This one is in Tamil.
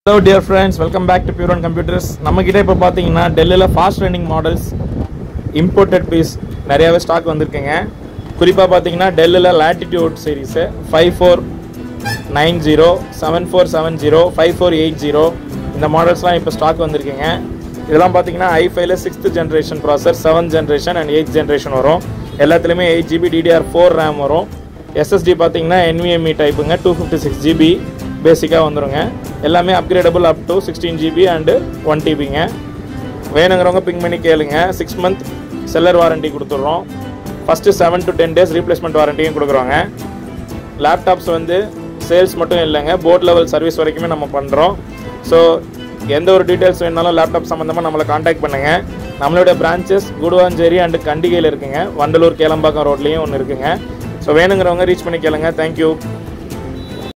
hello dear friends welcome back to pure and computers நம்மக்கிட்ட இப்போ பார்த்தீங்கன்னா டெல்லியில் fast running models imported piece நிறையாவே ஸ்டாக் வந்திருக்குங்க குறிப்பாக பார்த்தீங்கன்னா டெல்லில் latitude series five four nine zero seven four seven zero five four eight zero இந்த மாடல்ஸ்லாம் இப்போ ஸ்டாக் வந்திருக்குங்க இதெல்லாம் பார்த்தீங்கன்னா ஐஃபைல sixth generation processor seventh generation and eight generation வரும் எல்லாத்துலேயுமே eight GB DDR four RAM வரும் எஸ்எஸ்டி பார்த்தீங்கன்னா NVMe டைப்புங்க டூ ஃபிஃப்டி சிக்ஸ் ஜிபி பேசிக்காக வந்துருங்க எல்லாமே upgradable up to sixteen GB and one டிபிங்க வேணுங்கிறவங்க பிங் பண்ணி கேளுங்க சிக்ஸ் மந்த் செல்லர் வாரண்டி கொடுத்துட்றோம் first seven to ten days replacement வாரண்டியும் கொடுக்குறோங்க லேப்டாப்ஸ் வந்து சேல்ஸ் மட்டும் இல்லைங்க போர்ட் லெவல் சர்வீஸ் வரைக்குமே நம்ம பண்ணுறோம் ஸோ எந்த ஒரு டீட்டெயில்ஸ் வேணாலும் லேப்டாப் சம்மந்தமாக நம்மளை காண்டாக்ட் பண்ணுங்கள் நம்மளோட பிரான்ச்சஸ் குடுவாஞ்சேரி அண்டு கண்டிகையில் இருக்குங்க வண்டலூர் கேளம்பாக்கம் ரோட்லேயும் ஒன்று இருக்குங்க ஸோ வேணுங்கிறவங்க ரீச் பண்ணி கேளுங்க தேங்க்யூ